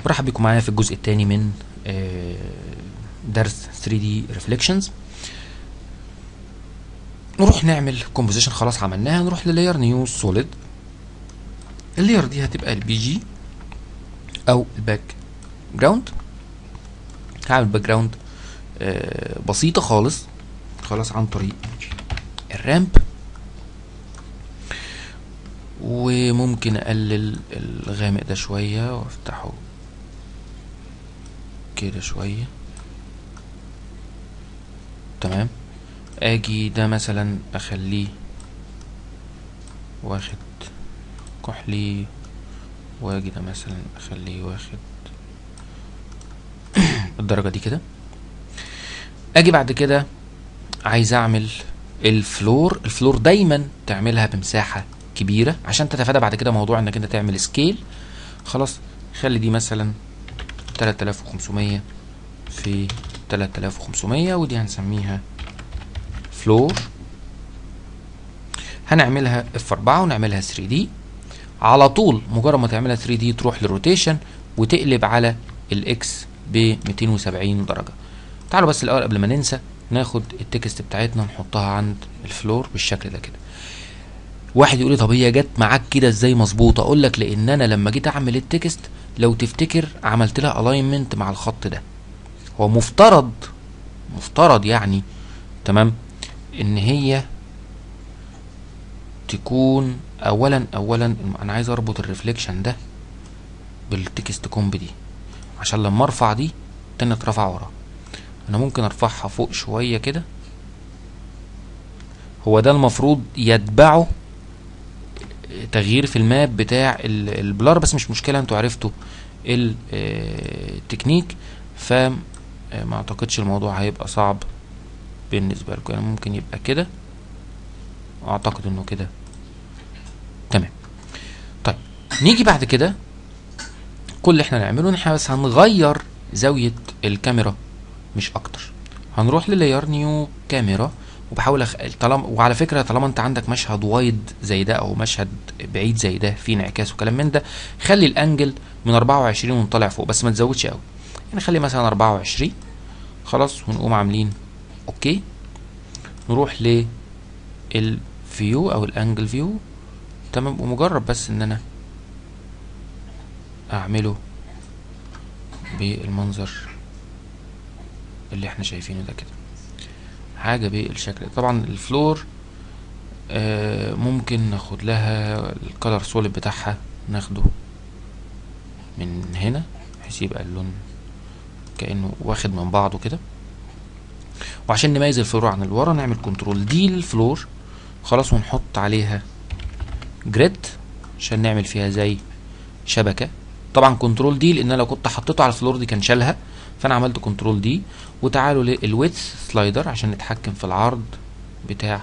برحب بكم معايا في الجزء الثاني من آه، درس 3D Reflections نروح نعمل كومبوزيشن خلاص عملناها نروح للاير نيو سوليد اللاير دي هتبقى البي جي او الباك جراوند هعمل باك جراوند آه، بسيطه خالص خلاص عن طريق الرامب وممكن اقلل الغامق ده شويه وافتحه كده شويه تمام اجي ده مثلا اخليه واخد كحلي واجي ده مثلا اخليه واخد الدرجه دي كده اجي بعد كده عايز اعمل الفلور الفلور دايما تعملها بمساحه كبيره عشان تتفادى بعد كده موضوع انك انت تعمل سكيل خلاص خلي دي مثلا 3500 في 3500 ودي هنسميها فلور هنعملها اف 4 ونعملها 3 دي على طول مجرد ما تعملها 3 دي تروح للروتيشن وتقلب على الاكس ب 270 درجه تعالوا بس الاول قبل ما ننسى ناخد التكست بتاعتنا نحطها عند الفلور بالشكل ده كده واحد يقول لي طب هي جت معاك كده ازاي مظبوطه اقول لك لان انا لما جيت اعمل التكست لو تفتكر عملت لها الاينمنت مع الخط ده هو مفترض مفترض يعني تمام ان هي تكون اولا اولا انا عايز اربط الريفليكشن ده بالتكست كومب دي عشان لما ارفع دي تاني اترفع ورا انا ممكن ارفعها فوق شويه كده هو ده المفروض يتبعه تغيير في الماب بتاع ال- البلار بس مش مشكله انتوا عرفتوا ال- آه، التكنيك ف آه، ما اعتقدش الموضوع هيبقى صعب بالنسبه لكم يعني ممكن يبقى كده اعتقد انه كده تمام طيب نيجي بعد كده كل اللي احنا نعمله ان احنا بس هنغير زاويه الكاميرا مش اكتر هنروح للاير نيو كاميرا وبحاول أخ... طالما وعلى فكره طالما انت عندك مشهد وايد زي ده او مشهد بعيد زي ده فيه انعكاس وكلام من ده خلي الانجل من 24 ونطلع فوق بس ما تزودش قوي يعني خلي مثلا 24 خلاص ونقوم عاملين اوكي نروح للفيو او الانجل فيو تمام ومجرد بس ان انا اعمله بالمنظر اللي احنا شايفينه ده كده حاجه بالشكل ده. طبعا الفلور آه ممكن ناخد لها الكالر سوليد بتاعها ناخده من هنا بحيث يبقى اللون كانه واخد من بعضه كده وعشان نميز الفلور عن الورا نعمل كنترول دي للفلور خلاص ونحط عليها جريد عشان نعمل فيها زي شبكه طبعا كنترول دي لان أنا لو كنت حطيته على الفلور دي كان شالها فانا عملت كنترول دي وتعالوا للويدث سلايدر عشان نتحكم في العرض بتاع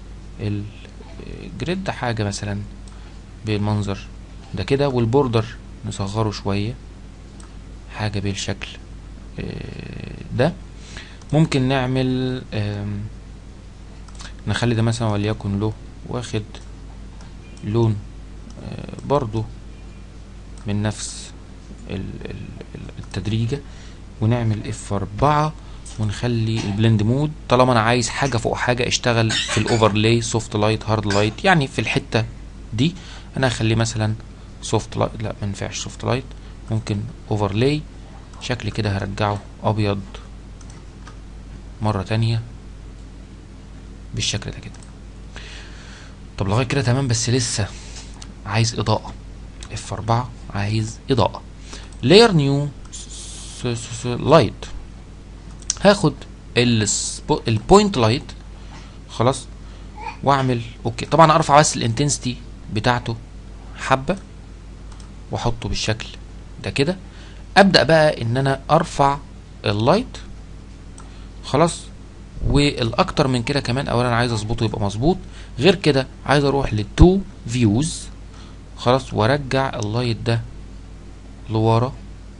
الجريد حاجه مثلا بالمنظر ده كده والبوردر نصغره شويه حاجه بالشكل آه، ده ممكن نعمل آم، نخلي ده مثلا وليكن له واخد لون آه، برضو من نفس ال- ال- ال- التدريجة ونعمل اف 4 ونخلي البلند مود طالما انا عايز حاجة فوق حاجة اشتغل في الاوفرلاي سوفت لايت هارد لايت يعني في الحتة دي انا هخليه مثلا سوفت لايت لا ما ينفعش سوفت لايت ممكن اوفرلاي شكل كده هرجعه ابيض مرة تانية بالشكل ده كده طب لغاية كده تمام بس لسه عايز اضاءة اف 4 عايز اضاءة لاير نيو لايت هاخد السبو- البوينت لايت خلاص واعمل اوكي طبعا ارفع بس الانتنسيتي بتاعته حبة واحطه بالشكل ده كده ابدا بقى ان انا ارفع اللايت خلاص والاكتر من كده كمان اولا عايز اظبطه يبقى مظبوط غير كده عايز اروح للتو فيوز خلاص وارجع اللايت ده لورا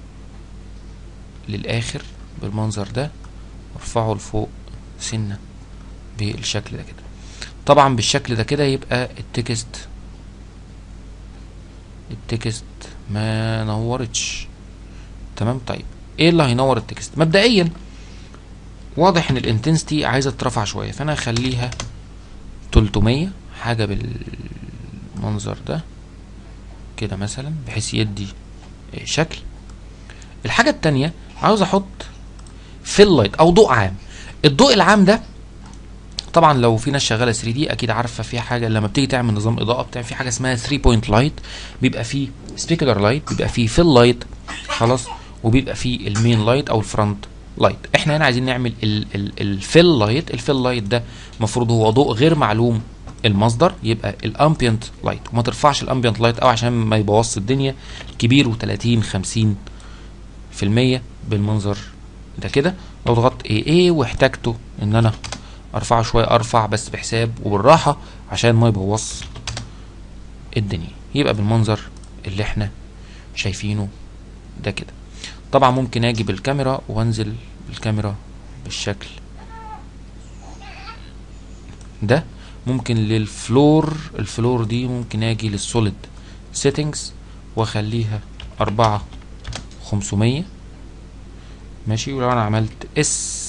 للاخر بالمنظر ده وارفعه لفوق سنه بالشكل ده كده طبعا بالشكل ده كده يبقى التكست التكست ما نورتش تمام طيب ايه اللي هينور التكست مبدئيا واضح ان الانتنسيتي عايزه ترفع شويه فانا هخليها 300 حاجه بالمنظر ده كده مثلا بحيث يدي شكل الحاجه التانية عاوز احط فيل لايت او ضوء عام الضوء العام ده طبعا لو في ناس شغاله 3 دي اكيد عارفه في حاجه لما بتيجي تعمل نظام اضاءه بتعمل في حاجه اسمها 3 بوينت لايت بيبقى فيه سبيكولار لايت بيبقى فيه فيل لايت خلاص وبيبقى فيه المين لايت او الفرونت لايت احنا هنا عايزين نعمل الفيل لايت الفيل لايت ده المفروض هو ضوء غير معلوم المصدر يبقى الامبيانت لايت وما ترفعش الامبيانت لايت قوي عشان ما يبوظش الدنيا كبير و30 50 في المية بالمنظر ده كده لو ضغطت اي اي واحتاجته ان انا ارفعه شويه ارفع بس بحساب وبالراحه عشان ما يبوظ الدنيا يبقى بالمنظر اللي احنا شايفينه ده كده طبعا ممكن اجي بالكاميرا وانزل بالكاميرا بالشكل ده ممكن للفلور الفلور دي ممكن اجي للسوليد سيتنجز واخليها أربعة خمسمية ماشي ولو انا عملت اس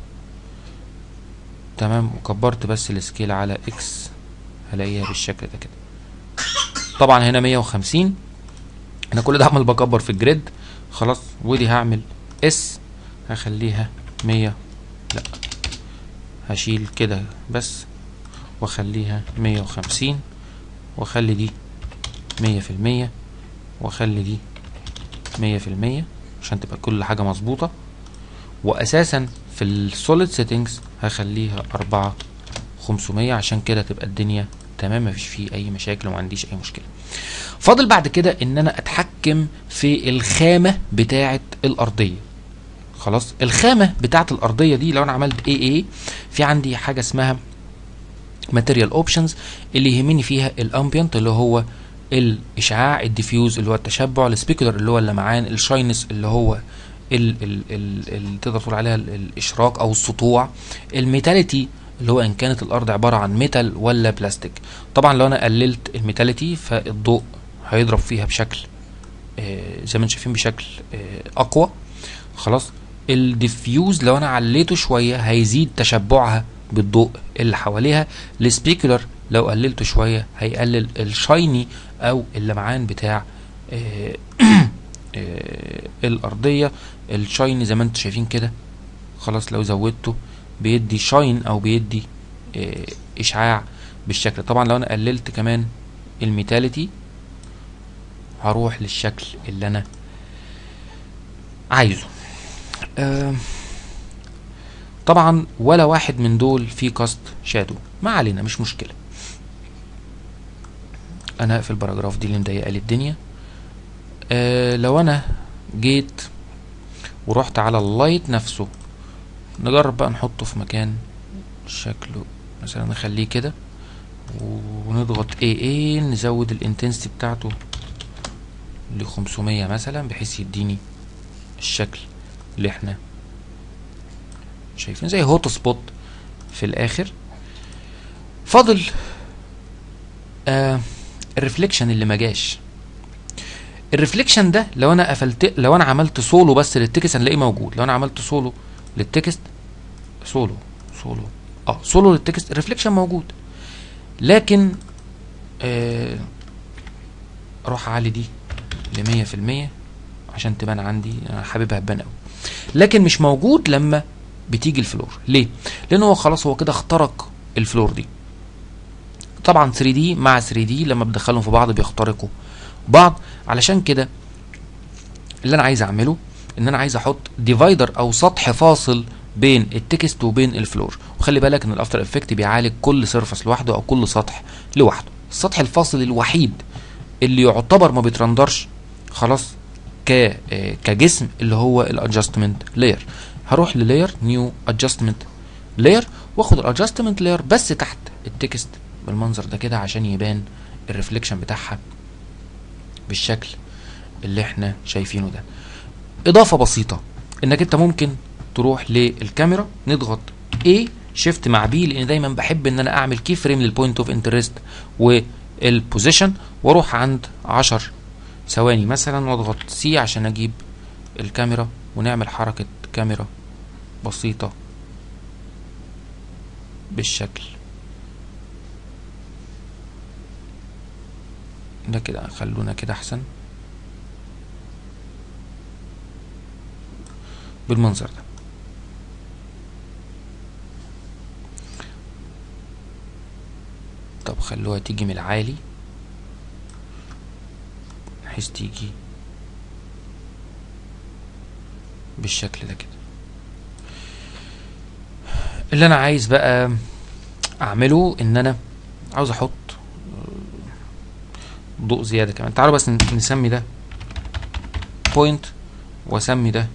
تمام وكبرت بس السكيل على اكس هلاقيها بالشكل ده كده طبعا هنا مية وخمسين انا كل ده عمال بكبر في الجريد خلاص ودي هعمل اس هخليها مية لا هشيل كده بس واخليها مية وخمسين واخلي دي مية في المية واخلي دي مية في المية عشان تبقى كل حاجة مظبوطة واساسا في السوليد سيتنجز هخليها أربعة خمسمية عشان كده تبقى الدنيا تمام مفيش فيه اي مشاكل وما عنديش اي مشكله فاضل بعد كده ان انا اتحكم في الخامه بتاعه الارضيه خلاص الخامه بتاعه الارضيه دي لو انا عملت اي اي في عندي حاجه اسمها ماتيريال اوبشنز اللي يهمني فيها الامبيانت اللي هو الاشعاع الديفيوز اللي هو التشبع السبيكولر اللي هو اللمعان الشاينس اللي هو ال ال ال ال تقدر تقول عليها الاشراق او السطوع الميتاليتي اللي هو ان كانت الارض عباره عن ميتال ولا بلاستيك طبعا لو انا قللت الميتاليتي فالضوء هيضرب فيها بشكل آه زي ما انتم شايفين بشكل آه اقوى خلاص الديفيوز لو انا عليته شويه هيزيد تشبعها بالضوء اللي حواليها السبيكولر لو قللته شويه هيقلل الشايني او اللمعان بتاع آه الارضيه الشايني زي ما انتم شايفين كده خلاص لو زودته بيدي شاين او بيدي اه اشعاع بالشكل طبعا لو انا قللت كمان الميتاليتي هروح للشكل اللي انا عايزه اه طبعا ولا واحد من دول فيه كاست شادو ما علينا مش مشكله انا هقفل الباراجراف دي اللي مضايقه لي الدنيا اه لو انا جيت ورحت على اللايت نفسه نجرب بقى نحطه في مكان شكله مثلا نخليه كده ونضغط اي اي نزود الانتنسيتي بتاعته ل 500 مثلا بحيث يديني الشكل اللي احنا شايفين زي هوت سبوت في الاخر فاضل آه الريفليكشن اللي ما جاش الريفليكشن ده لو انا قفلت لو انا عملت سولو بس للتكست هنلاقيه موجود لو انا عملت سولو للتكست سولو سولو اه سولو للتكست الريفليكشن موجود لكن آه اروح اعلي دي لمية في المية عشان تبان عندي انا حاببها تبان قوي لكن مش موجود لما بتيجي الفلور ليه لان هو خلاص هو كده اخترق الفلور دي طبعا 3 دي مع 3 دي لما بدخلهم في بعض بيخترقوا بعض علشان كده اللي انا عايز اعمله ان انا عايز احط ديفايدر او سطح فاصل بين التكست وبين الفلور وخلي بالك ان الافتر افكت بيعالج كل سيرفس لوحده او كل سطح لوحده السطح الفاصل الوحيد اللي يعتبر ما بيترندرش خلاص ك كجسم اللي هو الادجستمنت لاير هروح للاير نيو ادجستمنت لاير واخد الادجستمنت لاير بس تحت التكست بالمنظر ده كده عشان يبان الريفليكشن بتاعها بالشكل اللي احنا شايفينه ده اضافه بسيطه انك انت ممكن تروح للكاميرا نضغط A شيفت مع بي لان دايما بحب ان انا اعمل كي فريم للبوينت اوف انترست والبوزيشن واروح عند 10 ثواني مثلا واضغط سي عشان اجيب الكاميرا ونعمل حركة كاميرا بسيطة بالشكل ده كده خلونا كده احسن بالمنظر ده طب خلوها تيجي من العالي بحيث تيجي بالشكل ده كده اللي انا عايز بقى اعمله ان انا عاوز احط ضوء زياده كمان تعالوا بس نسمي ده بوينت واسمي ده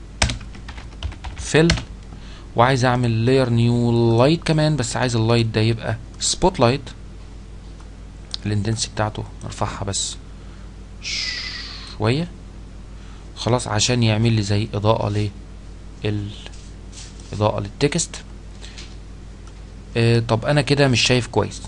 فيل وعايز اعمل لاير نيو لايت كمان بس عايز اللايت ده يبقى سبوت لايت الانتنسي بتاعته نرفعها بس شويه خلاص عشان يعمل لي زي اضاءه لل اضاءه للتكست آه طب انا كده مش شايف كويس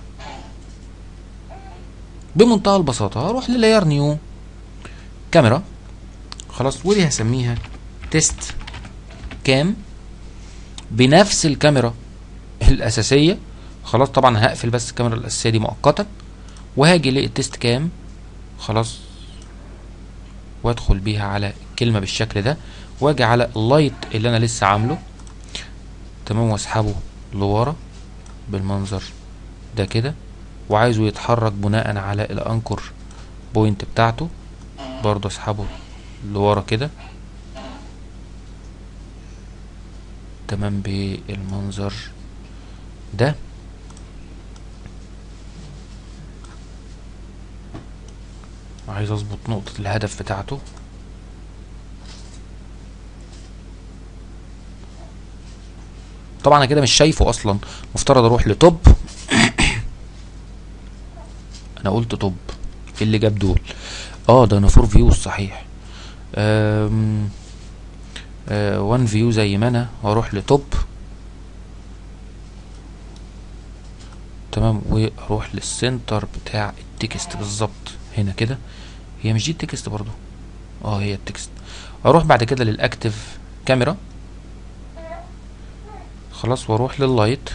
بمنتهى البساطه هروح للاير نيو كاميرا خلاص ودي هسميها تيست كام بنفس الكاميرا الاساسيه خلاص طبعا هقفل بس الكاميرا الاساسيه دي مؤقتا وهاجي للتيست كام خلاص وادخل بيها على الكلمه بالشكل ده واجي على اللايت اللي انا لسه عامله تمام واسحبه لورا بالمنظر ده كده وعايزه يتحرك بناء على الانكر بوينت بتاعته برضه اسحبه لورا كده تمام بالمنظر ده عايز اظبط نقطة الهدف بتاعته طبعا انا كده مش شايفه اصلا مفترض اروح لتوب انا قلت توب ايه اللي جاب دول اه ده انا فور فيوز صحيح أم أه وان فيو زي ما انا واروح لتوب تمام واروح للسنتر بتاع التكست بالظبط هنا كده هي مش دي التكست برضو اه هي التكست اروح بعد كده للاكتف كاميرا خلاص واروح لللايت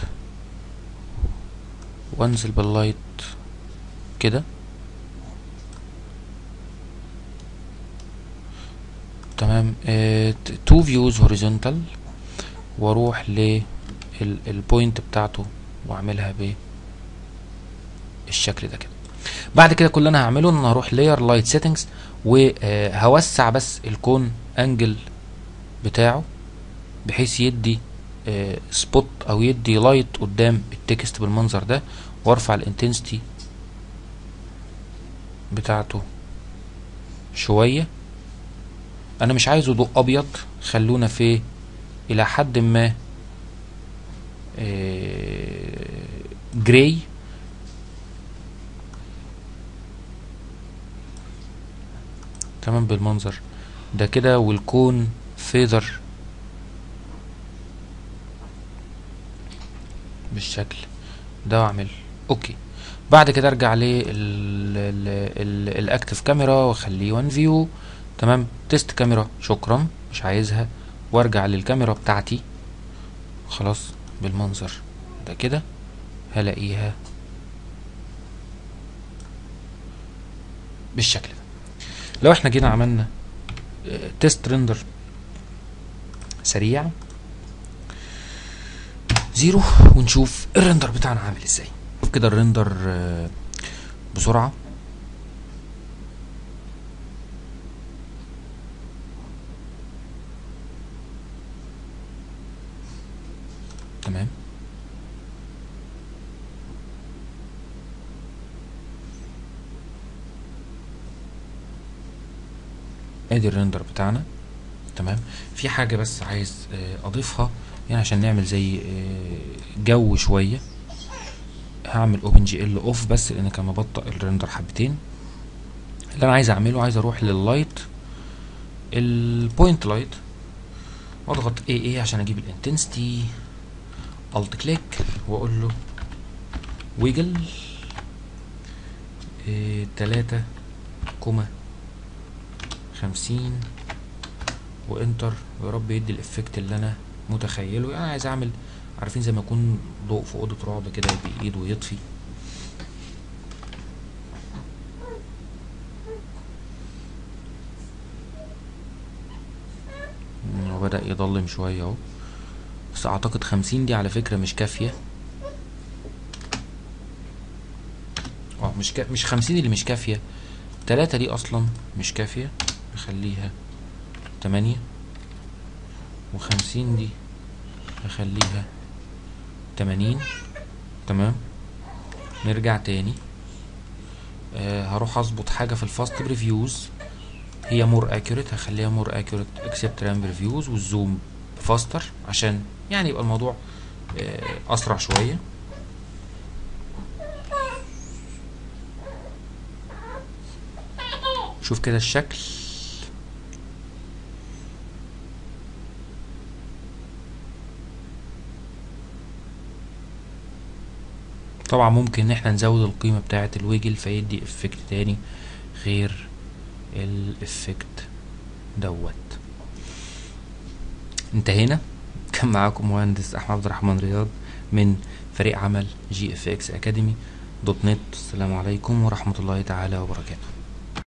وانزل باللايت كده تمام تو فيوز هوريزونتال واروح للبوينت بتاعته واعملها بالشكل ده كده بعد كده كل اللي انا هعمله ان هروح لاير لايت سيتنجز وهوسع بس الكون انجل بتاعه بحيث يدي سبوت او يدي لايت قدام التكست بالمنظر ده وارفع الانتنسيتي بتاعته شويه انا مش عايزه ضوء ابيض خلونا في الى حد ما جراي تمام بالمنظر ده كده والكون فيذر بالشكل ده واعمل اوكي بعد كده ارجع للاكتف كاميرا واخليه وان فيو تمام تيست كاميرا شكرا مش عايزها وارجع للكاميرا بتاعتي خلاص بالمنظر ده كده هلاقيها بالشكل ده لو احنا جينا عملنا تيست ريندر سريع زيرو ونشوف الريندر بتاعنا عامل ازاي كده الريندر بسرعه تمام ادي الريندر بتاعنا تمام في حاجة بس عايز اضيفها يعني عشان نعمل زي جو شوية هعمل اوبن جي ال اوف بس لان كان مبطئ الريندر حبتين اللي انا عايز اعمله عايز اروح لللايت البوينت لايت واضغط اي اي عشان اجيب الانتنسيتي الت كليك واقول له ويجل تلاتة كوما خمسين وانتر ويا رب يدي الافكت اللي انا متخيله يعني عايز اعمل عارفين زي ما يكون ضوء في اوضه رعب كده بايد ويطفي مم، هو بدأ يضلم شوية اهو بس اعتقد خمسين دي على فكرة مش كافية اه مش كا... مش خمسين اللي مش كافية تلاتة دي اصلا مش كافية نخليها تمانية وخمسين دي هخليها تمانين تمام نرجع تاني آه هروح اظبط حاجة في الفاست بريفيوز هي مور اكيوريت هخليها مور اكيوريت اكسبت رام بريفيوز والزوم فاستر عشان يعني يبقى الموضوع آه اسرع شوية شوف كده الشكل طبعا ممكن ان احنا نزود القيمة بتاعة الويجل فيدي افكت تاني غير الافكت دوت انتهينا كان معاكم مهندس احمد عبد الرحمن رياض من فريق عمل جي اف اكس اكاديمي دوت نت السلام عليكم ورحمة الله تعالى وبركاته